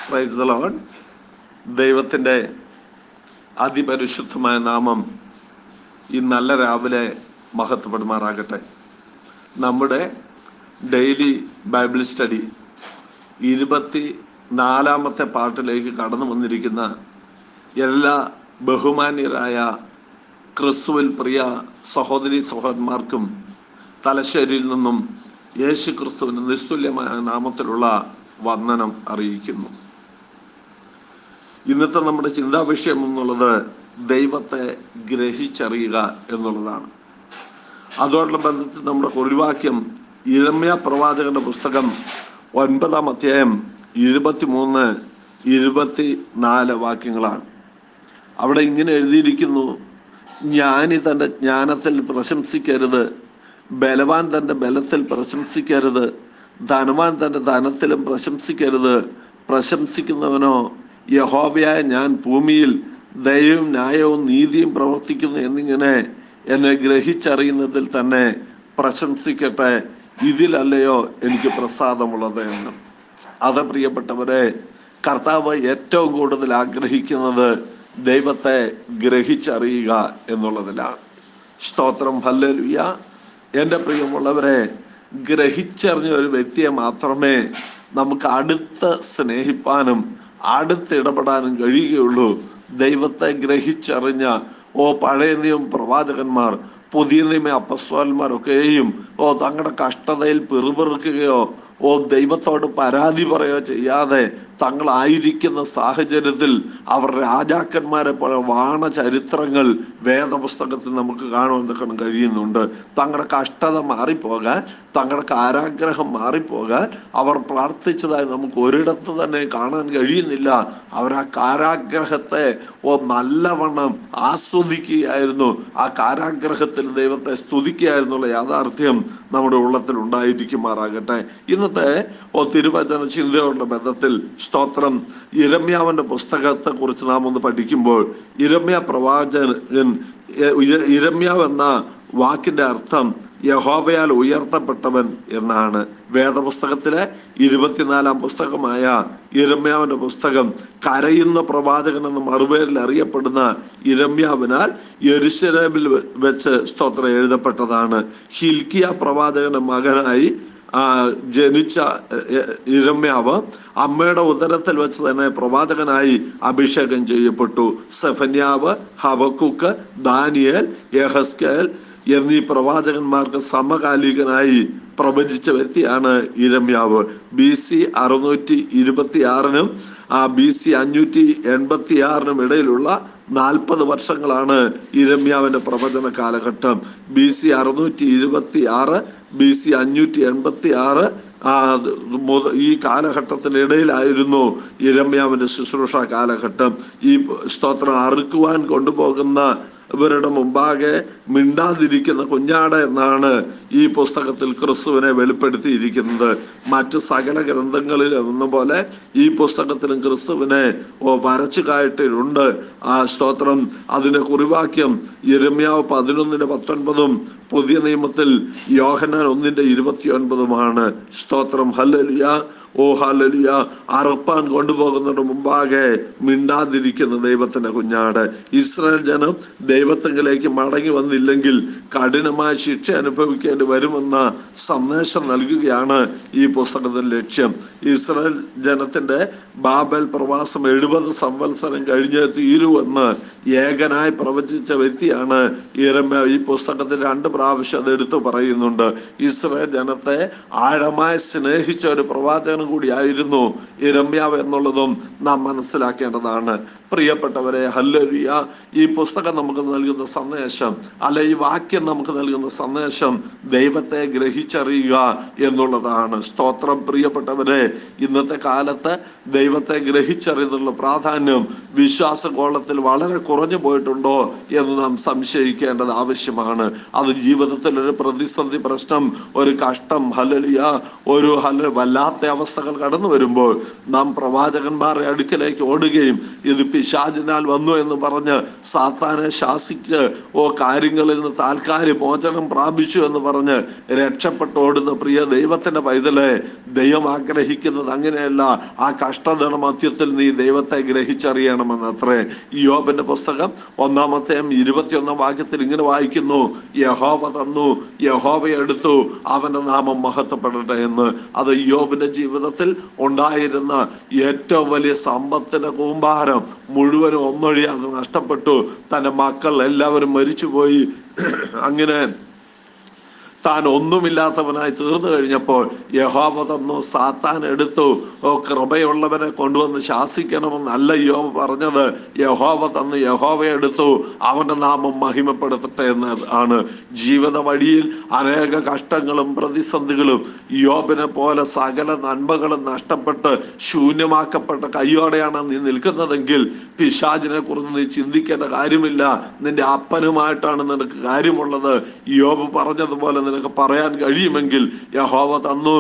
praise the load ദൈവത്തിൻ്റെ അതിപരിശുദ്ധമായ നാമം ഈ നല്ല രാവിലെ മഹത്വപ്പെടുമാറാകട്ടെ നമ്മുടെ ഡെയിലി ബൈബിൾ സ്റ്റഡി ഇരുപത്തി നാലാമത്തെ പാട്ടിലേക്ക് കടന്നു വന്നിരിക്കുന്ന എല്ലാ ബഹുമാന്യരായ ക്രിസ്തുവിൽ പ്രിയ സഹോദരി സഹോദരന്മാർക്കും തലശ്ശേരിയിൽ നിന്നും യേശു ക്രിസ്തുവിന് നിസ്തുല്യമായ നാമത്തിലുള്ള വന്ദനം അറിയിക്കുന്നു ഇന്നത്തെ നമ്മുടെ ചിന്താ വിഷയം എന്നുള്ളത് ദൈവത്തെ ഗ്രഹിച്ചറിയുക എന്നുള്ളതാണ് അതോടുള്ള ബന്ധത്തിൽ നമ്മുടെ കുറിവാക്യം ഇരമ്യ പ്രവാചകന്റെ പുസ്തകം ഒൻപതാം അധ്യായം ഇരുപത്തിമൂന്ന് ഇരുപത്തി നാല് വാക്യങ്ങളാണ് അവിടെ ഇങ്ങനെ എഴുതിയിരിക്കുന്നു ജ്ഞാനി തൻ്റെ ജ്ഞാനത്തിൽ പ്രശംസിക്കരുത് ബലവാൻ തൻ്റെ ബലത്തിൽ പ്രശംസിക്കരുത് ധനവാൻ തൻ്റെ ധനത്തിലും പ്രശംസിക്കരുത് പ്രശംസിക്കുന്നവനോ യഹോവയായ ഞാൻ ഭൂമിയിൽ ദയവും ന്യായവും നീതിയും പ്രവർത്തിക്കുന്നു എന്നിങ്ങനെ എന്നെ ഗ്രഹിച്ചറിയുന്നതിൽ തന്നെ പ്രശംസിക്കട്ടെ ഇതിലല്ലയോ എനിക്ക് പ്രസാദമുള്ളത് എന്ന് അത് പ്രിയപ്പെട്ടവരെ കർത്താവ് ഏറ്റവും കൂടുതൽ ആഗ്രഹിക്കുന്നത് ദൈവത്തെ ഗ്രഹിച്ചറിയുക എന്നുള്ളതിലാണ് സ്തോത്രം ഹല്ലേലൂയ എൻ്റെ പ്രിയമുള്ളവരെ ഗ്രഹിച്ചറിഞ്ഞ ഒരു വ്യക്തിയെ മാത്രമേ നമുക്ക് അടുത്ത് സ്നേഹിപ്പാനും അടുത്തിടപെടാനും കഴിയുകയുള്ളൂ ദൈവത്തെ ഗ്രഹിച്ചറിഞ്ഞ ഓ പഴയ നിയമ പ്രവാചകന്മാർ പുതിയ നിയമ അപ്പസ്വാന്മാരൊക്കെയും ഓ തങ്ങളുടെ കഷ്ടതയിൽ പിറുപിറുക്കുകയോ ഓ ദൈവത്തോട് പരാതി പറയുകയോ ചെയ്യാതെ തങ്ങളായിരിക്കുന്ന സാഹചര്യത്തിൽ അവർ രാജാക്കന്മാരെ പോലെ വാണ ചരിത്രങ്ങൾ വേദപുസ്തകത്തിൽ നമുക്ക് കാണുവാൻ കഴിയുന്നുണ്ട് തങ്ങളുടെ കഷ്ടത മാറിപ്പോകാൻ തങ്ങളുടെ കാരാഗ്രഹം മാറിപ്പോകാൻ അവർ പ്രാർത്ഥിച്ചതായി നമുക്ക് ഒരിടത്ത് തന്നെ കാണാൻ കഴിയുന്നില്ല അവർ ആ കാരാഗ്രഹത്തെ ഓ നല്ലവണ്ണം ആസ്വദിക്കുകയായിരുന്നു ആ കാരാഗ്രഹത്തിൽ ദൈവത്തെ സ്തുതിക്കുകയായിരുന്നുള്ള യാഥാർത്ഥ്യം നമ്മുടെ ഉള്ളത്തിൽ ഉണ്ടായിരിക്കുമാറാകട്ടെ ഇന്നത്തെ ഓ തിരുവചന ചിന്തയോടുള്ള ബന്ധത്തിൽ സ്തോത്രം ഇരമ്യാവിന്റെ പുസ്തകത്തെ കുറിച്ച് നാം ഒന്ന് പഠിക്കുമ്പോൾ ഇരമ്യ പ്രവാചകൻ ഇര- ഇരമ്യാവ് എന്ന വാക്കിന്റെ അർത്ഥം യഹോവയാൽ ഉയർത്തപ്പെട്ടവൻ എന്നാണ് വേദപുസ്തകത്തിലെ ഇരുപത്തിനാലാം പുസ്തകമായ ഇരമ്യാവിന്റെ പുസ്തകം കരയുന്ന പ്രവാചകൻ എന്ന മറുപേരിൽ അറിയപ്പെടുന്ന ഇരമ്യാവിനാൽ യെരുശലേമിൽ വെ- വെച്ച് സ്തോത്രം എഴുതപ്പെട്ടതാണ് ഹിൽക്കിയ പ്രവാചകന്റെ മകനായി ആ, ജനിച്ച എ, ഇരമ്യാവ് അമ്മയുടെ ഉദരത്തിൽ വെച്ച് തന്നെ പ്രവാചകനായി അഭിഷേകം ചെയ്യപ്പെട്ടു സെഫന്യാവ് ഹബക്കുക്ക് ദാനിയേൽ യഹസ്കേൽ എന്നീ പ്രവാചകന്മാർക്ക് സമകാലികനായി പ്രവചിച്ച വ്യക്തിയാണ് ഇരമ്യാവ് ബി സി അറുന്നൂറ്റി ഇരുപത്തി ആറിനും ആ ബി സി അഞ്ഞൂറ്റി എൺപത്തി ആറിനും ഇടയിലുള്ള നാൽപ്പത് വർഷങ്ങളാണ് ഇരമ്യാവിന്റെ പ്രവചന കാലഘട്ടം ബി സി അറുന്നൂറ്റി ഇരുപത്തി ആറ് ബി സി അഞ്ഞൂറ്റി എൺപത്തി ആറ് ആ മുത- ഈ കാലഘട്ടത്തിനിടയിലായിരുന്നു ഇരമ്യാവിന്റെ ശുശ്രൂഷ കാലഘട്ടം ഈ സ്തോത്രം അറുക്കുവാൻ കൊണ്ടുപോകുന്ന ഇവരുടെ മുമ്പാകെ മിണ്ടാതിരിക്കുന്ന കുഞ്ഞാട് എന്നാണ് ഈ പുസ്തകത്തിൽ ക്രിസ്തുവിനെ വെളിപ്പെടുത്തിയിരിക്കുന്നത് മറ്റ് സകല ഗ്രന്ഥങ്ങളിൽ എന്ന പോലെ ഈ പുസ്തകത്തിലും ക്രിസ്തുവിനെ ഓ വരച്ചു കായിട്ടുണ്ട് ആ സ്തോത്രം അതിന്റെ കുറിവാക്യം യരമ്യാവ് പതിനൊന്നിന്റെ പത്തൊൻപതും പുതിയ നിയമത്തിൽ യോഹനാൻ ഒന്നിന്റെ ഇരുപത്തി ഒൻപതുമാണ് സ്തോത്രം ഹല്ലലിയ ഓ ഹല്ലലിയ അറുപ്പാൻ കൊണ്ടുപോകുന്നതിന് മുമ്പാകെ മിണ്ടാതിരിക്കുന്ന ദൈവത്തിന്റെ കുഞ്ഞാട് ഇസ്രായേൽ ജനം ദൈവത്തെങ്കിലേക്ക് മടങ്ങി വന്നില്ലെങ്കിൽ കഠിനമായ ശിക്ഷ അനുഭവിക്കേണ്ടി വരുമെന്ന സന്ദേശം നൽകുകയാണ് ഈ പുസ്തകത്തിന്റെ ലക്ഷ്യം ഇസ്രായേൽ ജനത്തിന്റെ ബാബൽ പ്രവാസം എഴുപത് സംവത്സരം കഴിഞ്ഞ് തീരുവെന്ന് ഏകനായി പ്രവചിച്ച വ്യക്തിയാണ് ഇരമ്യ ഈ പുസ്തകത്തിൽ രണ്ട് പ്രാവശ്യം അത് എടുത്തു പറയുന്നുണ്ട് ഇസ്രായേൽ ജനത്തെ ആഴമായി സ്നേഹിച്ച ഒരു പ്രവാചകനും കൂടിയായിരുന്നു ഇരമ്യാവ് എന്നുള്ളതും നാം മനസ്സിലാക്കേണ്ടതാണ് പ്രിയപ്പെട്ടവരെ ഹല്ലരിയ ഈ പുസ്തകം നമുക്ക് നൽകുന്ന സന്ദേശം അല്ല ഈ വാക്യം നമുക്ക് നൽകുന്ന സന്ദേശം ദൈവത്തെ ഗ്രഹിച്ചറിയുക എന്നുള്ളതാണ് സ്തോത്രം പ്രിയപ്പെട്ടവരെ ഇന്നത്തെ കാലത്ത് ദൈവത്തെ ഗ്രഹിച്ചറിയുന്നുള്ള പ്രാധാന്യം വിശ്വാസകോളത്തിൽ വളരെ കുറഞ്ഞു പോയിട്ടുണ്ടോ എന്ന് നാം സംശയിക്കേണ്ടത് ആവശ്യമാണ് അത് ജീവിതത്തിൽ ഒരു പ്രതിസന്ധി പ്രശ്നം ഒരു കഷ്ടം ഹലലിയ ഒരു ഹല വല്ലാത്ത അവസ്ഥകൾ കടന്നു വരുമ്പോൾ നാം പ്രവാചകന്മാരുടെ അടുക്കലേക്ക് ഓടുകയും ഇത് പിശാചിനാൽ വന്നു എന്ന് പറഞ്ഞ് സാത്താനെ ശാസിച്ച് ഓ കാര്യങ്ങളിൽ നിന്ന് താൽക്കാലിക മോചനം പ്രാപിച്ചു എന്ന് പറഞ്ഞ് രക്ഷ നഷ്ടപ്പെട്ട് ഓടുന്ന പ്രിയ ദൈവത്തിന്റെ പൈതലെ ദൈവം ആഗ്രഹിക്കുന്നത് അങ്ങനെയല്ല ആ കഷ്ടതയുടെ മധ്യത്തിൽ നീ ദൈവത്തെ ഗ്രഹിച്ചറിയണമെന്ന് അത്രേ യോബിന്റെ പുസ്തകം ഒന്നാമത്തെ ഇരുപത്തിയൊന്നാം വാക്യത്തിൽ ഇങ്ങനെ വായിക്കുന്നു യഹോവ തന്നു യഹോവ എടുത്തു അവന്റെ നാമം മഹത്വപ്പെടട്ടെ എന്ന് അത് യോബിന്റെ ജീവിതത്തിൽ ഉണ്ടായിരുന്ന ഏറ്റവും വലിയ സമ്പത്തിന്റെ കൂമ്പാരം മുഴുവനും ഒന്നൊഴിയാതെ നഷ്ടപ്പെട്ടു തന്റെ മക്കൾ എല്ലാവരും മരിച്ചുപോയി അങ്ങനെ താൻ ഒന്നുമില്ലാത്തവനായി തീർന്നു കഴിഞ്ഞപ്പോൾ യഹോവ തന്നു സാത്താൻ എടുത്തു ഓ കൃപയുള്ളവനെ കൊണ്ടുവന്ന് ശാസിക്കണമെന്നല്ല യോബ് പറഞ്ഞത് യഹോവ തന്നു യഹോവ എടുത്തു അവന്റെ നാമം മഹിമപ്പെടുത്തട്ടെ എന്ന് ആണ് ജീവിത വഴിയിൽ അനേക കഷ്ടങ്ങളും പ്രതിസന്ധികളും യോബിനെ പോലെ സകല നന്മകളും നഷ്ടപ്പെട്ട് ശൂന്യമാക്കപ്പെട്ട കയ്യോടെയാണ് നീ നിൽക്കുന്നതെങ്കിൽ പിശാചിനെ കുറിച്ച് നീ ചിന്തിക്കേണ്ട കാര്യമില്ല നിന്റെ അപ്പനുമായിട്ടാണ് നിനക്ക് കാര്യമുള്ളത് യോബ് പറഞ്ഞതുപോലെ നിനക്ക് പറയാൻ കഴിയുമെങ്കിൽ യഹോവ തന്നു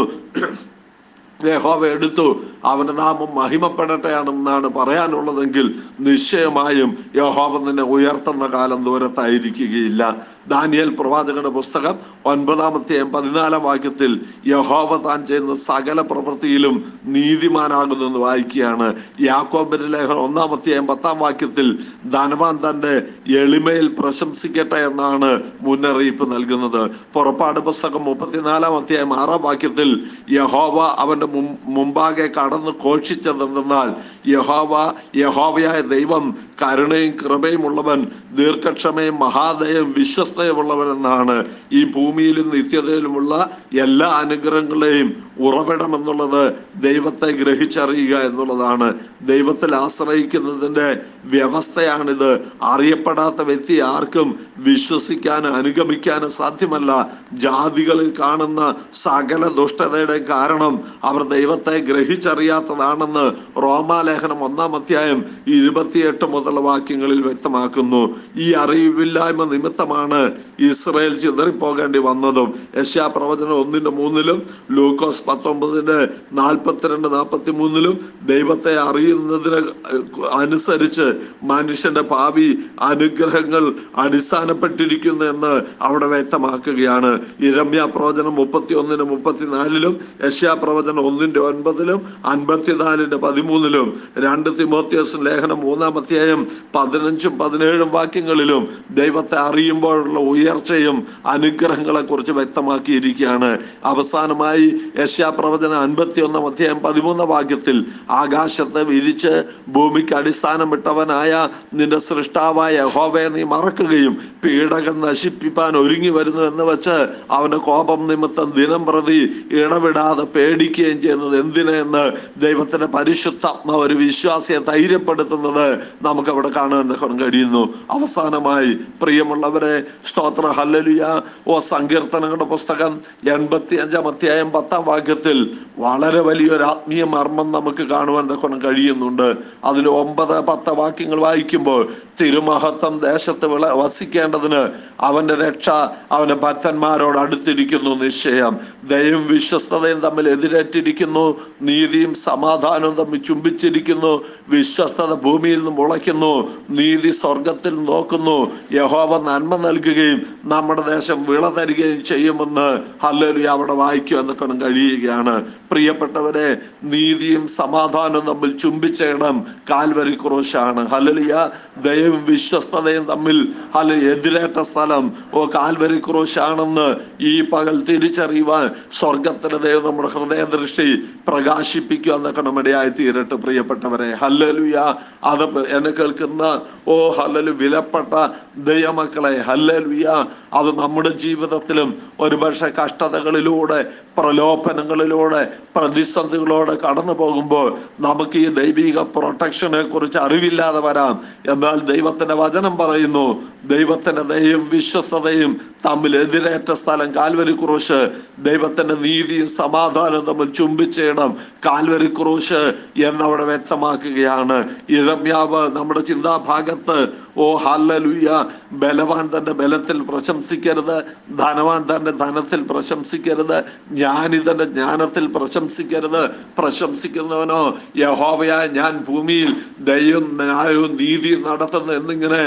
യഹോവ എടുത്തു അവന്റെ നാമം മഹിമപ്പെടട്ടെ ആണെന്നാണ് പറയാനുള്ളതെങ്കിൽ നിശ്ചയമായും യഹോവ നിന്നെ ഉയർത്തുന്ന കാലം ദൂരത്തായിരിക്കുകയില്ല ദാനിയൽ പ്രവാചകന്റെ പുസ്തകം ഒൻപതാമത്തെ പതിനാലാം വാക്യത്തിൽ യഹോവ താൻ ചെയ്യുന്ന സകല പ്രവൃത്തിയിലും നീതിമാനാകുന്നു എന്ന് വായിക്കുകയാണ് യാക്കോബിന്റെ ലേഖനം ഒന്നാമത്തെ പത്താം വാക്യത്തിൽ ധനവാൻ തന്റെ എളിമയിൽ പ്രശംസിക്കട്ടെ എന്നാണ് മുന്നറിയിപ്പ് നൽകുന്നത് പുറപ്പാട് പുസ്തകം മുപ്പത്തിനാലാം അധ്യായം ആറാം വാക്യത്തിൽ യഹോവ അവന്റെ മും- മുമ്പാകെ കടന്ന് ഘോഷിച്ചതെന്തെന്നാൽ യഹോവ യഹോവയായ ദൈവം കരുണയും കൃപയും ഉള്ളവൻ ദീർഘക്ഷമയും മഹാദയും വിശ്വസ്തയുമുള്ളവൻ എന്നാണ് ഈ ഭൂമിയിലും നിത്യതയിലുമുള്ള എല്ലാ അനുഗ്രഹങ്ങളെയും ഉറവിടം എന്നുള്ളത് ദൈവത്തെ ഗ്രഹിച്ചറിയുക എന്നുള്ളതാണ് ദൈവത്തിൽ ആശ്രയിക്കുന്നതിൻ്റെ വ്യവസ്ഥയാണിത് അറിയപ്പെടാത്ത വ്യക്തി ആർക്കും വിശ്വസിക്കാനും അനുഗമിക്കാനും സാധ്യമല്ല ജാതികളിൽ കാണുന്ന സകല ദുഷ്ടതയുടെ കാരണം അവർ ദൈവത്തെ ഗ്രഹിച്ചറിയാത്തതാണെന്ന് റോമാലേഖനം ഒന്നാം അധ്യായം ഇരുപത്തിയെട്ട് മുതലുള്ള വാക്യങ്ങളിൽ വ്യക്തമാക്കുന്നു ഈ അറിവില്ലായ്മ നിമിത്തമാണ് ഇസ്രയേൽ ചിതറിപ്പോകേണ്ടി വന്നതും യശാ പ്രവചനം ഒന്നിന്റെ മൂന്നിലും ലൂക്കോസ് പത്തൊമ്പതിന്റെ നാൽപ്പത്തിരണ്ട് നാൽപ്പത്തി മൂന്നിലും ദൈവത്തെ അറിയുന്നതിന് അനുസരിച്ച് മനുഷ്യന്റെ ഭാവി അനുഗ്രഹങ്ങൾ അടിസ്ഥാനപ്പെട്ടിരിക്കുന്നു എന്ന് അവിടെ വ്യക്തമാക്കുകയാണ് ഇരമ്യ പ്രവചനം മുപ്പത്തി ഒന്നിന് മുപ്പത്തിനാലിലും യശ്യാ പ്രവചനം ഒന്നിന്റെ ഒൻപതിലും അൻപത്തിനാലിന്റെ പതിമൂന്നിലും രണ്ട് തിമോത്യോസ് ലേഖനം മൂന്നാം അധ്യായം പതിനഞ്ചും പതിനേഴും വാക്യങ്ങളിലും ദൈവത്തെ അറിയുമ്പോഴുള്ള ഉയർച്ചയും അനുഗ്രഹങ്ങളെ കുറിച്ച് വ്യക്തമാക്കിയിരിക്കുകയാണ് അവസാനമായി യശ്യാ പ്രവചനം അൻപത്തി ഒന്നാം അധ്യായം പതിമൂന്നാം വാക്യത്തിൽ ആകാശത്തെ വിരിച്ച് ഭൂമിക്ക് അടിസ്ഥാനമിട്ടവനായ നിന്റെ സൃഷ്ടാവായ യഹോവയെ നീ മറക്കുകയും പീഡകൻ നശിപ്പിപ്പാൻ ഒരുങ്ങി വരുന്നു എന്ന് വെച്ച് അവന്റെ കോപം നിമിത്തം ദിനം പ്രതി ഇടവിടാതെ പേടിക്കുകയും ചെയ്യുന്നത് എന്തിനെന്ന് ദൈവത്തിന്റെ പരിശുദ്ധാത്മ ഒരു വിശ്വാസിയെ ധൈര്യപ്പെടുത്തുന്നത് നമുക്ക് അവിടെ കാണാൻ കഴിയുന്നു അവസാനമായി പ്രിയമുള്ളവരെ സ്തോത്ര ഹല്ലലിയ ഓ സങ്കീർത്തനങ്ങളുടെ പുസ്തകം എൺപത്തി അഞ്ചാം അധ്യായം പത്താം വാക്യത്തിൽ വളരെ വലിയൊരു ആത്മീയ മർമ്മം നമുക്ക് കാണുവാൻ കൊണ്ട് കഴിയുന്നുണ്ട് അതിൽ ഒമ്പത് പത്ത് വാക്യങ്ങൾ വായിക്കുമ്പോൾ തിരുമഹത്വം ദേശത്ത് വിള വസിക്കേണ്ടതിന് അവന്റെ രക്ഷ അവന്റെ ഭക്തന്മാരോട് അടുത്തിരിക്കുന്നു നിശ്ചയം ദയവും വിശ്വസ്തതയും തമ്മിൽ എതിരേറ്റിരിക്കുന്നു നീതിയും സമാധാനവും തമ്മിൽ ചുംബിച്ചിരിക്കുന്നു വിശ്വസ്തത ഭൂമിയിൽ നിന്ന് മുളയ്ക്കുന്നു നീതി സ്വർഗത്തിൽ നോക്കുന്നു യഹോവ നന്മ നൽകുകയും നമ്മുടെ ദേശം വിള തരികയും ചെയ്യുമെന്ന് ഹല്ലലി അവിടെ വായിക്കുക എന്നൊക്കെ കഴിയുകയാണ് പ്രിയപ്പെട്ടവരെ നീതിയും സമാധാനവും തമ്മിൽ ചുംബിച്ച ഇടം കാൽവരി ക്രൂശാണ് ഹലലിയ ദയവും വിശ്വസ്തതയും തമ്മിൽ ഹല എതിരേറ്റ സ്ഥലം ഓ കാൽവരി ക്രൂശാണെന്ന് ഈ പകൽ തിരിച്ചറിയുവാൻ സ്വർഗത്തിന്റെ ദൈവം നമ്മുടെ ഹൃദയ ദൃഷ്ടി പ്രകാശിപ്പിക്കുക എന്നൊക്കെ നമ്മുടെ ആയി തീരട്ടെ പ്രിയപ്പെട്ടവരെ ഹല്ലലുയ അത് എന്നെ കേൾക്കുന്ന ഓ ഹല്ലലു വിലപ്പെട്ട ദൈവമക്കളെ ഹല്ലലുയ അത് നമ്മുടെ ജീവിതത്തിലും ഒരുപക്ഷെ കഷ്ടതകളിലൂടെ പ്രലോഭനങ്ങളിലൂടെ പ്രതിസന്ധികളോടെ കടന്നു പോകുമ്പോൾ നമുക്ക് ഈ ദൈവിക പ്രൊട്ടക്ഷനെ കുറിച്ച് അറിവില്ലാതെ വരാം എന്നാൽ ദൈവത്തിന്റെ വചനം പറയുന്നു ദൈവത്തിന്റെ ദയയും വിശ്വസതയും തമ്മിൽ എതിരേറ്റ സ്ഥലം കാൽവരി ക്രൂശ് ദൈവത്തിന്റെ നീതിയും സമാധാനവും തമ്മിൽ ചുംബിച്ച ഇടം കാൽവരി ക്രൂശ് എന്നവിടെ വ്യക്തമാക്കുകയാണ് ഇരമ്യാവ് നമ്മുടെ ചിന്താഭാഗത്ത് ഓ ഹല്ലലുയ്യ ബലവാൻ തന്റെ ബലത്തിൽ പ്രശംസിക്കരുത് ധനവാൻ തന്റെ ധനത്തിൽ പ്രശംസിക്കരുത് ജ്ഞാനി തന്റെ ജ്ഞാനത്തിൽ പ്രശംസിക്കരുത് പ്രശംസിക്കുന്നവനോ യഹോവയായ ഞാൻ ഭൂമിയിൽ ദയവും ന്യായവും നീതിയും നടത്തുന്നു എന്നിങ്ങനെ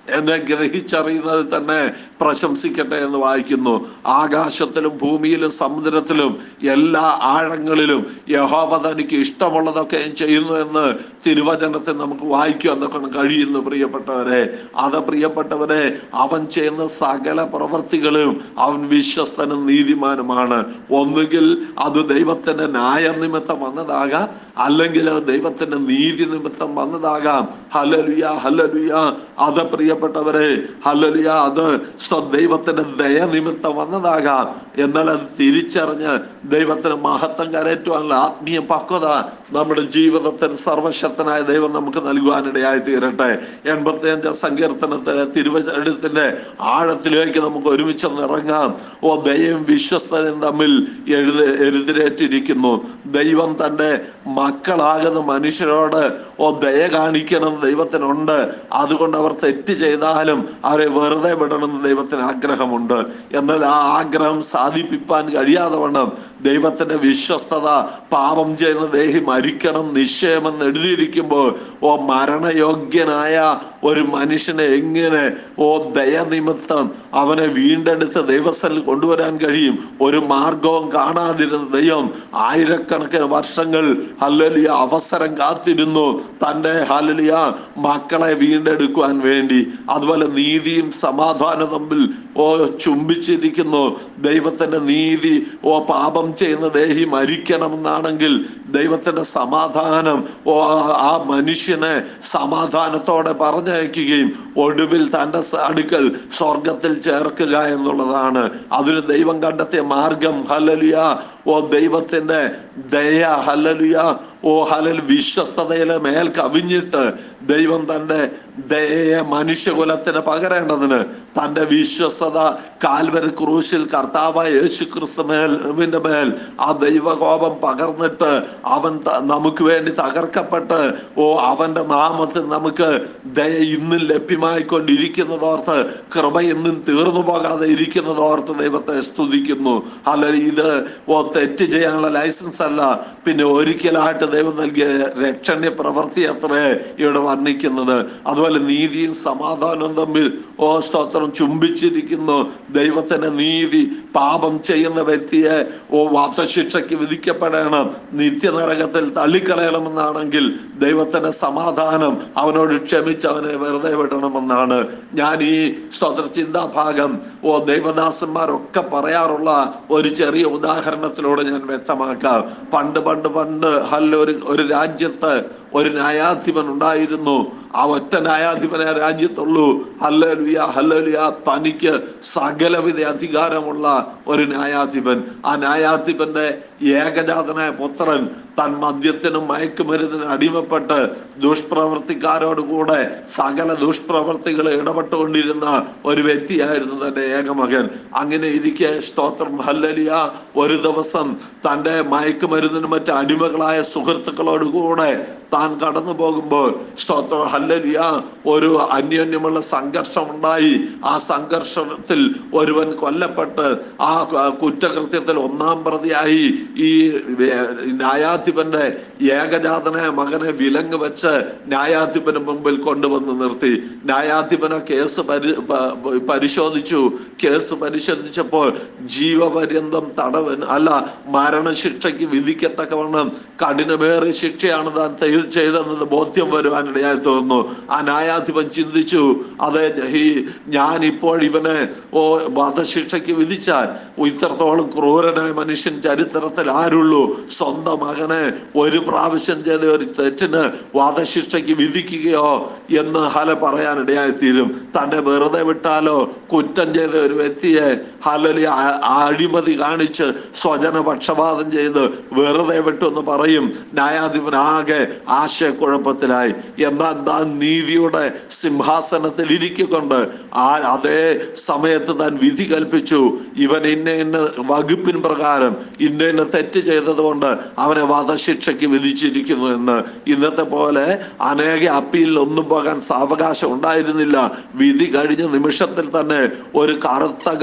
എന്നെ ഗ്രഹിച്ചറിയുന്നത് തന്നെ പ്രശംസിക്കട്ടെ എന്ന് വായിക്കുന്നു ആകാശത്തിലും ഭൂമിയിലും സമുദ്രത്തിലും എല്ലാ ആഴങ്ങളിലും യഹോവ തനിക്ക് ഇഷ്ടമുള്ളതൊക്കെ ചെയ്യുന്നു എന്ന് തിരുവചനത്തിൽ നമുക്ക് വായിക്കുവാൻ കൊണ്ട് കഴിയുന്നു പ്രിയപ്പെട്ടവരെ അത് പ്രിയപ്പെട്ടവരെ അവൻ ചെയ്യുന്ന സകല പ്രവർത്തികളും അവൻ വിശ്വസ്തനും നീതിമാനുമാണ് ഒന്നുകിൽ അത് ദൈവത്തിന്റെ ന്യായനിമിത്തം വന്നതാകാം അല്ലെങ്കിൽ അത് ദൈവത്തിന്റെ നീതി നിമിത്തം വന്നതാകാം ഹലലുയ ഹലലുയ അത് പ്രിയപ്പെട്ടവരെ ഹലലുയ അത് സ്വ ദൈവത്തിന്റെ ദയ നിമിത്തം വന്നതാകാം എന്നാൽ അത് തിരിച്ചറിഞ്ഞ് ദൈവത്തിന് മഹത്വം കരയറ്റുവാനുള്ള ആത്മീയ പക്വത നമ്മുടെ ജീവിതത്തിൽ സർവശക്തനായ ദൈവം നമുക്ക് നൽകുവാനിടയായി തീരട്ടെ എൺപത്തി അഞ്ചാം സങ്കീർത്തനത്തിലെ തിരുവചനത്തിന്റെ ആഴത്തിലേക്ക് നമുക്ക് ഒരുമിച്ച് ഇറങ്ങാം ഓ ദയവും വിശ്വസ്തനും തമ്മിൽ എഴുത എഴുതിരേറ്റിരിക്കുന്നു ദൈവം തന്റെ മക്കളാകുന്ന മനുഷ്യരോട് ഓ ദയ കാണിക്കണം ദൈവത്തിനുണ്ട് അതുകൊണ്ട് അവർ തെറ്റ് ചെയ്താലും അവരെ വെറുതെ വിടണമെന്ന് ദൈവത്തിന് ആഗ്രഹമുണ്ട് എന്നാൽ ആ ആഗ്രഹം സാധിപ്പിക്കാൻ കഴിയാതെ വണ്ണം ദൈവത്തിന്റെ വിശ്വസ്തത പാപം ചെയ്യുന്ന ദേഹി മരിക്കണം നിശ്ചയമെന്ന് എഴുതിയിരിക്കുമ്പോൾ ഓ മരണയോഗ്യനായ ഒരു മനുഷ്യനെ എങ്ങനെ ഓ ദയനിമിത്തം അവനെ വീണ്ടെടുത്ത് ദൈവസ്ഥലിൽ കൊണ്ടുവരാൻ കഴിയും ഒരു മാർഗവും കാണാതിരുന്ന ദൈവം ആയിരക്കണക്കിന് വർഷങ്ങൾ ഹല്ലലിയ അവസരം കാത്തിരുന്നു തൻ്റെ ഹല്ലലിയ മക്കളെ വീണ്ടെടുക്കുവാൻ വേണ്ടി അതുപോലെ നീതിയും സമാധാനം തമ്മിൽ ഓ ചുംബിച്ചിരിക്കുന്നു ദൈവത്തിന്റെ നീതി ഓ പാപം ചെയ്യുന്ന ദേഹി മരിക്കണമെന്നാണെങ്കിൽ ദൈവത്തിന്റെ സമാധാനം ഓ ആ- ആ മനുഷ്യനെ സമാധാനത്തോടെ പറഞ്ഞയക്കുകയും ഒടുവിൽ തൻ്റെ സ- അടുക്കൽ സ്വർഗത്തിൽ ചേർക്കുക എന്നുള്ളതാണ് അതിന് ദൈവം കണ്ടെത്തിയ മാർഗം ഹലലിയ ഓ ദൈവത്തിന്റെ ദയ ഹലലിയ ഓ ഹലൽ വിശ്വസ്തതയിലെ മേൽ കവിഞ്ഞിട്ട് ദൈവം തൻ്റെ ദയയെ മനുഷ്യകുലത്തിന് പകരേണ്ടതിന് തൻ്റെ വിശ്വസ്തത കാൽവരി ക്രൂശിൽ കർത്താവായ യേശു ക്രിസ്തു മേൽ മേൽ ആ ദൈവകോപം പകർന്നിട്ട് അവൻ ത- നമുക്ക് വേണ്ടി തകർക്കപ്പെട്ട് ഓ അവന്റെ നാമത്തിൽ നമുക്ക് ദയ ഇന്നും ലഭ്യമായിക്കൊണ്ടിരിക്കുന്നതോർത്ത് കൃപ ഇന്നും തീർന്നു പോകാതെ ഇരിക്കുന്നതോർത്ത് ദൈവത്തെ സ്തുതിക്കുന്നു അല്ല ഇത് ഓ തെറ്റ് ചെയ്യാനുള്ള ലൈസൻസ് അല്ല പിന്നെ ഒരിക്കലായിട്ട് ദൈവം നൽകിയ രക്ഷണ്യ പ്രവൃത്തി അത്രേ ഇവിടെ വർണ്ണിക്കുന്നത് അതുപോലെ നീതിയും സമാധാനവും തമ്മിൽ ഓ സ്തോത്രം ചുംബിച്ചിരിക്കുന്നു ദൈവത്തിന്റെ നീതി പാപം ചെയ്യുന്ന വ്യക്തിയെ ഓ വധശിക്ഷയ്ക്ക് വിധിക്കപ്പെടണം നിത്യനരകത്തിൽ തള്ളിക്കളയണമെന്നാണെങ്കിൽ ദൈവത്തിന്റെ സമാധാനം അവനോട് ക്ഷമിച്ച് അവനെ വെറുതെ വിടണമെന്നാണ് ഞാൻ ഈ സ്തോത്ര ചിന്താഭാഗം ഓ ദൈവദാസന്മാരൊക്കെ പറയാറുള്ള ഒരു ചെറിയ ഉദാഹരണത്തിലൂടെ ഞാൻ വ്യക്തമാക്കാം പണ്ട് പണ്ട് പണ്ട് ഹല്ല ഒരു ഒരു രാജ്യത്ത് ഒരു ന്യായാധിപൻ ഉണ്ടായിരുന്നു ആ ഒറ്റ ന്യായാധിപനെ ആ രാജ്യത്തുള്ളൂ ഹല്ലലുയ ഹല്ലലുയ തനിക്ക് സകലവിധ അധികാരമുള്ള ഒരു ന്യായാധിപൻ ആ ന്യായാധിപന്റെ ഏകജാതനായ പുത്രൻ തൻ മദ്യത്തിനും മയക്കുമരുന്നിനും അടിമപ്പെട്ട് ദുഷ്പ്രവർത്തിക്കാരോട് കൂടെ സകല ദുഷ്പ്രവർത്തികൾ ഇടപെട്ടുകൊണ്ടിരുന്ന ഒരു വ്യക്തിയായിരുന്നു തന്റെ ഏകമകൻ അങ്ങനെ ഇരിക്കെ സ്തോത്രം ഹല്ലലിയ ഒരു ദിവസം തന്റെ മയക്കുമരുന്നിനും മറ്റ് അടിമകളായ സുഹൃത്തുക്കളോട് കൂടെ താൻ കടന്നു പോകുമ്പോൾ സ്തോത്രം ഹല്ലലിയ ഒരു അന്യോന്യമുള്ള സംഘർഷം ഉണ്ടായി ആ സംഘർഷത്തിൽ ഒരുവൻ കൊല്ലപ്പെട്ട് ആ ക- കുറ്റകൃത്യത്തിൽ ഒന്നാം പ്രതിയായി ഈ വേ- ന്യായാധിപന്റെ ഏകജാതനായ മകനെ വിലങ്ങ് വെച്ച് ന്യായാധിപന് മുമ്പിൽ കൊണ്ടുവന്ന് നിർത്തി ന്യായാധിപന കേസ് പരി പ- പരിശോധിച്ചു കേസ് പരിശോധിച്ചപ്പോൾ ജീവപര്യന്തം തടവൻ അല്ല മരണശിക്ഷയ്ക്ക് വിധിക്കത്തക്കവണ്ണം കഠിനമേറിയ ശിക്ഷയാണ് താൻ ചെയ്- ചെയ്തതെന്നത് ബോധ്യം വരുവാനിടയായി തോന്നുന്നു ആ ന്യായാധിപൻ ചിന്തിച്ചു അതെ ഈ ഞാൻ ഇപ്പോൾ ഇവനെ ഓ വധശിക്ഷയ്ക്ക് വിധിച്ചാൽ ഇത്രത്തോളം ക്രൂരനായ മനുഷ്യൻ ചരിത്രത്തിൽ ആരുള്ളൂ സ്വന്തം മകനെ ഒരു പ്രാവശ്യം ചെയ്ത ഒരു തെറ്റിന് വധശിക്ഷയ്ക്ക് വിധിക്കുകയോ എന്ന് ഹല പറയാനിടയായി തീരും തന്നെ വെറുതെ വിട്ടാലോ കുറ്റം ചെയ്ത ഒരു വ്യക്തിയെ ഹലലി ആ- അഴിമതി കാണിച്ച് സ്വജന പക്ഷപാതം ചെയ്ത് വെറുതെ വിട്ടു എന്ന് പറയും ന്യായാധിപൻ ആകെ ആശയക്കുഴപ്പത്തിലായി എന്നാൽ താൻ നീതിയുടെ സിംഹാസനത്തിൽ ഇരിക്കൊണ്ട് ആ അതേ സമയത്ത് താൻ വിധി കൽപ്പിച്ചു ഇവൻ ഇന്ന ഇന്ന വകുപ്പിൻ പ്രകാരം ഇന്ന ഇന്ന തെറ്റ് ചെയ്തതുകൊണ്ട് അവനെ വധശിക്ഷയ്ക്ക് വിധിച്ചിരിക്കുന്നു എന്ന് ഇന്നത്തെ പോലെ അനേക അപ്പീലിൽ ഒന്നും പോകാൻ സാവകാശം ഉണ്ടായിരുന്നില്ല വിധി കഴിഞ്ഞ നിമിഷത്തിൽ തന്നെ ഒരു കറുത്ത ഗൗൺ കൊണ്ട്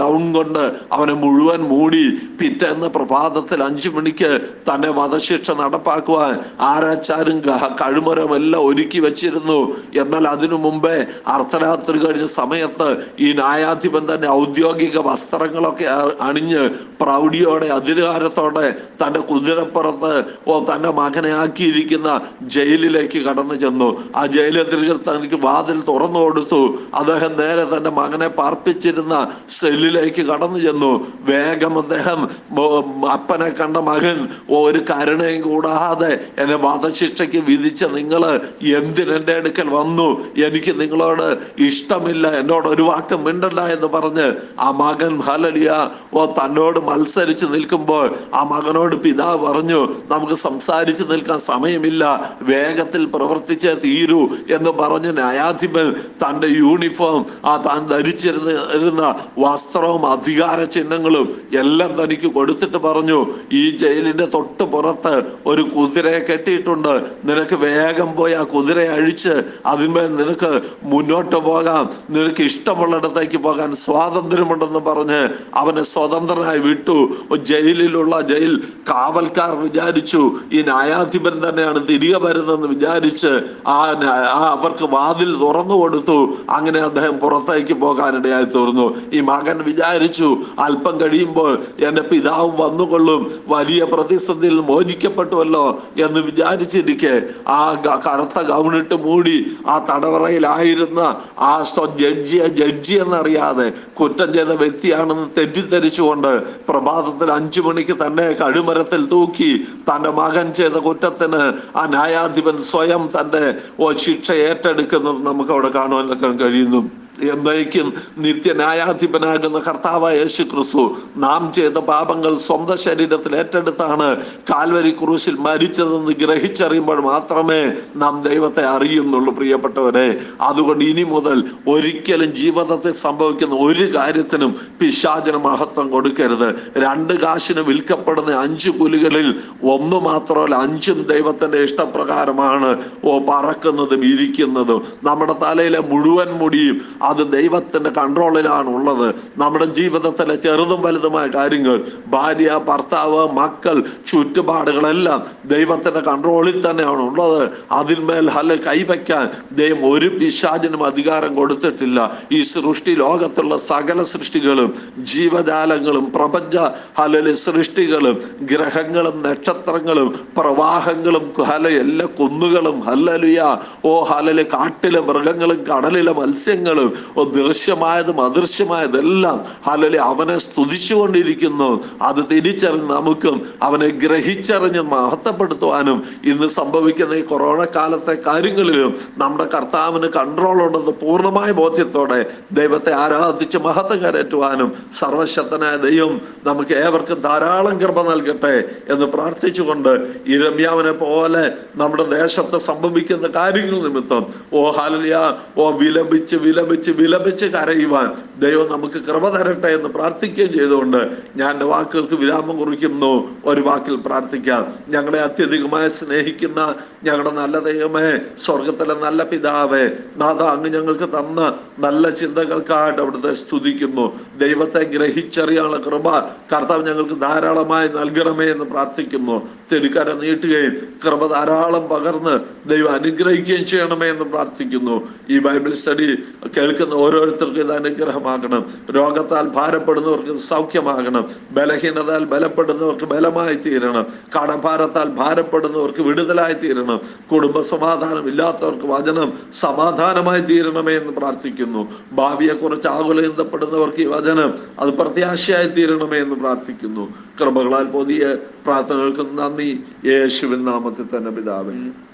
കൊണ്ട് അവനെ മുഴുവൻ മൂടി പിറ്റേന്ന് പ്രഭാതത്തിൽ അഞ്ചു മണിക്ക് തന്നെ വധശിക്ഷ നടപ്പാക്കുവാൻ ആരാച്ചാരും ഗ- കഴുമരവും എല്ലാം ഒരുക്കി വെച്ചിരുന്നു എന്നാൽ അതിനു മുമ്പേ അർദ്ധരാത്രി കഴിഞ്ഞ സമയത്ത് ഈ ന്യായാധിപൻ തന്നെ ഔദ്യോഗിക വസ്ത്രങ്ങളൊക്കെ അ- അണിഞ്ഞ് പ്രൗഢിയോടെ അധികാരത്തോടെ തൻ്റെ കുതിരപ്പുറത്ത് ഓ തൻ്റെ മകനെ ആക്കിയിരിക്കുന്ന ജയിലിലേക്ക് കടന്നു ചെന്നു ആ ജയിലതിരികൾ തനിക്ക് വാതിൽ തുറന്നു കൊടുത്തു അദ്ദേഹം നേരെ തൻ്റെ മകനെ പാർപ്പിച്ചിരുന്ന സെല്ലിലേക്ക് കടന്നു ചെന്നു വേഗം അദ്ദേഹം മോ- അപ്പനെ കണ്ട മകൻ ഒരു കരുണയും കൂടാതെ എന്നെ വധശിക്ഷയ്ക്ക് വിധിച്ച നിങ്ങൾ എന്തിനെൻ്റെ അടുക്കൽ വന്നു എനിക്ക് നിങ്ങളോട് ഇഷ്ടമില്ല എന്നോട് ഒരു വാക്ക് മിണ്ടല്ല എന്ന് പറഞ്ഞ് ആ മകൻ ഹലലിയ ഓ തന്നോട് മത്സരിച്ച് നിൽക്കുമ്പോൾ ആ മകനോട് പിതാവ് പറഞ്ഞു നമുക്ക് സംസാരിച്ച് നിൽക്കാൻ സമയമില്ല വേഗത്തിൽ പ്രവർത്തിച്ചേ തീരൂ എന്ന് പറഞ്ഞ് ന്യായാധിപൻ തൻ്റെ യൂണിഫോം ആ താൻ ധരിച്ചിരുന്ന ഇരുന്ന വസ്ത്രവും അധികാര ചിഹ്നങ്ങളും എല്ലാം തനിക്ക് കൊടുത്തിട്ട് പറഞ്ഞു ഈ ജയിലിന്റെ തൊട്ട് പുറത്ത് ഒരു കുതിരയെ കെട്ടിയിട്ടുണ്ട് നിനക്ക് വേഗം പോയി ആ കുതിരയെ അഴിച്ച് അതിന്മേൽ നിനക്ക് മുന്നോട്ട് പോകാം നിനക്ക് ഇഷ്ടമുള്ളിടത്തേക്ക് പോകാൻ സ്വാതന്ത്ര്യമുണ്ടെന്ന് പറഞ്ഞ് അവനെ സ്വതന്ത്രനായി വിട്ടു ജയിലിലുള്ള ജയിൽ കാവൽക്കാർ വിചാരിച്ചു ഈ ന്യായാധിപൻ തന്നെയാണ് തിരികെ വരുന്നതെന്ന് വിചാരിച്ച് ആ ന്യാ- ആ അവർക്ക് വാതിൽ തുറന്നു കൊടുത്തു അങ്ങനെ അദ്ദേഹം പുറത്തേക്ക് പോകാനിടയായി തീർന്നു ഈ മകൻ വിചാരിച്ചു അല്പം കഴിയുമ്പോൾ എൻ്റെ പിതാവും വന്നുകൊള്ളും വലിയ പ്രതിസന്ധിയിൽ മോചിക്കപ്പെട്ടുവല്ലോ എന്ന് വിചാരിച്ചിരിക്കെ ആ ഗ- കറുത്ത ഗൗണിട്ട് മൂടി ആ തടവറയിലായിരുന്ന ആ സ്വ- ജഡ്ജിയെ ജഡ്ജി എന്നറിയാതെ കുറ്റം ചെയ്ത വ്യക്തിയാണെന്ന് തെറ്റിദ്ധരിച്ചുകൊണ്ട് പ്രഭാതത്തിൽ അഞ്ചു മണിക്ക് തന്നെ കഴുമരത്തിൽ തൂക്കി തൻ്റെ മകൻ ചെയ്ത കുറ്റത്തിന് ആ ന്യായാധിപൻ സ്വയം തൻ്റെ ഓ ശിക്ഷ ഏറ്റെടുക്കുന്നത് നമുക്ക് അവിടെ കാണുവാൻ കഴിയുന്നു എന്നേക്കും നിത്യന്യായാധിപനാകുന്ന കർത്താവായ യേശു ക്രിസ്തു നാം ചെയ്ത പാപങ്ങൾ സ്വന്തം ശരീരത്തിൽ ഏറ്റെടുത്താണ് കാൽവരി ക്രൂശിൽ മരിച്ചതെന്ന് ഗ്രഹിച്ചറിയുമ്പോൾ മാത്രമേ നാം ദൈവത്തെ അറിയുന്നുള്ളൂ പ്രിയപ്പെട്ടവരെ അതുകൊണ്ട് ഇനി മുതൽ ഒരിക്കലും ജീവിതത്തിൽ സംഭവിക്കുന്ന ഒരു കാര്യത്തിനും പിശാചിന് മഹത്വം കൊടുക്കരുത് രണ്ട് കാശിന് വിൽക്കപ്പെടുന്ന അഞ്ച് പുലികളിൽ ഒന്ന് മാത്രമല്ല അഞ്ചും ദൈവത്തിന്റെ ഇഷ്ടപ്രകാരമാണ് ഓ പറക്കുന്നതും ഇരിക്കുന്നതും നമ്മുടെ തലയിലെ മുഴുവൻ മുടിയും അത് ദൈവത്തിന്റെ കൺട്രോളിലാണ് ഉള്ളത് നമ്മുടെ ജീവിതത്തിലെ ചെറുതും വലുതുമായ കാര്യങ്ങൾ ഭാര്യ ഭർത്താവ് മക്കൾ ചുറ്റുപാടുകളെല്ലാം ദൈവത്തിന്റെ കൺട്രോളിൽ തന്നെയാണ് ഉള്ളത് അതിന്മേൽ ഹല കൈവയ്ക്കാൻ ദൈവം ഒരു പിശാചിനും അധികാരം കൊടുത്തിട്ടില്ല ഈ സൃഷ്ടി ലോകത്തുള്ള സകല സൃഷ്ടികളും ജീവജാലങ്ങളും പ്രപഞ്ച ഹലല് സൃഷ്ടികളും ഗ്രഹങ്ങളും നക്ഷത്രങ്ങളും പ്രവാഹങ്ങളും ഹല എല്ലാ കുന്നുകളും ഹല്ലലുയ ഓ ഹലല് കാട്ടിലെ മൃഗങ്ങളും കടലിലെ മത്സ്യങ്ങളും ഓ ദൃശ്യമായതും അദൃശ്യമായതെല്ലാം ഹലല് അവനെ സ്തുതിച്ചുകൊണ്ടിരിക്കുന്നു അത് തിരിച്ചറിഞ്ഞ് നമുക്കും അവനെ ഗ്രഹിച്ചറിഞ്ഞ് മഹത്വപ്പെടുത്തുവാനും ഇന്ന് സംഭവിക്കുന്ന ഈ കൊറോണ കാലത്തെ കാര്യങ്ങളിലും നമ്മുടെ കർത്താവിന് കൺട്രോൾ ഉണ്ടെന്ന് പൂർണ്ണമായ ബോധ്യത്തോടെ ദൈവത്തെ ആരാധിച്ച് മഹത്വം കരറ്റുവാനും സർവശക്തനായ ദൈവം നമുക്ക് ഏവർക്കും ധാരാളം കൃപ നൽകട്ടെ എന്ന് പ്രാർത്ഥിച്ചുകൊണ്ട് ഈ രമ്യാവിനെ പോലെ നമ്മുടെ ദേശത്ത് സംഭവിക്കുന്ന കാര്യങ്ങൾ നിമിത്തം ഓ ഹാലിയ ഓ വിലപിച്ച് വിലപിച്ച് വിലപിച്ച് കരയുവാൻ ദൈവം നമുക്ക് കൃപ തരട്ടെ എന്ന് പ്രാർത്ഥിക്കുകയും ചെയ്തുകൊണ്ട് ഞാൻ എൻ്റെ വാക്കുകൾക്ക് വിരാമം കുറിക്കുന്നു ഒരു വാക്കിൽ പ്രാർത്ഥിക്കാം ഞങ്ങളെ അത്യധികമായി സ്നേഹിക്കുന്ന ഞങ്ങളുടെ നല്ല ദൈവമേ സ്വർഗത്തിലെ നല്ല പിതാവേ നാഥ അങ്ങ് ഞങ്ങൾക്ക് തന്ന നല്ല ചിന്തകൾക്കായിട്ട് അവിടുത്തെ സ്തുതിക്കുന്നു ദൈവത്തെ ഗ്രഹിച്ചറിയാനുള്ള കൃപ കർത്താവ് ഞങ്ങൾക്ക് ധാരാളമായി നൽകണമേ എന്ന് പ്രാർത്ഥിക്കുന്നു തെടുക്കര നീട്ടുകയും കൃപ ധാരാളം പകർന്ന് ദൈവം അനുഗ്രഹിക്കുകയും ചെയ്യണമേ എന്ന് പ്രാർത്ഥിക്കുന്നു ഈ ബൈബിൾ സ്റ്റഡി കേൾക്കുന്ന ഓരോരുത്തർക്കും ഇത് അനുഗ്രഹമാകണം രോഗത്താൽ ഭാരപ്പെടുന്നവർക്ക് ഇത് സൗഖ്യമാകണം ബലഹീനതാൽ ബലപ്പെടുന്നവർക്ക് ബലമായി തീരണം കടഭാരത്താൽ ഭാരപ്പെടുന്നവർക്ക് വിടുതലായി തീരണം കുടുംബ സമാധാനം ഇല്ലാത്തവർക്ക് വചനം സമാധാനമായി തീരണമേ എന്ന് പ്രാർത്ഥിക്കുന്നു ഭാവിയെ കുറിച്ച് ആകുലചിന്തപ്പെടുന്നവർക്ക് ഈ വചനം അത് പ്രത്യാശയായി തീരണമേ എന്ന് പ്രാർത്ഥിക്കുന്നു കൃപകളാൽ പുതിയ പ്രാർത്ഥനകൾക്ക് നന്ദി യേശുവിൻ നാമത്തിൽ തന്നെ പിതാവേ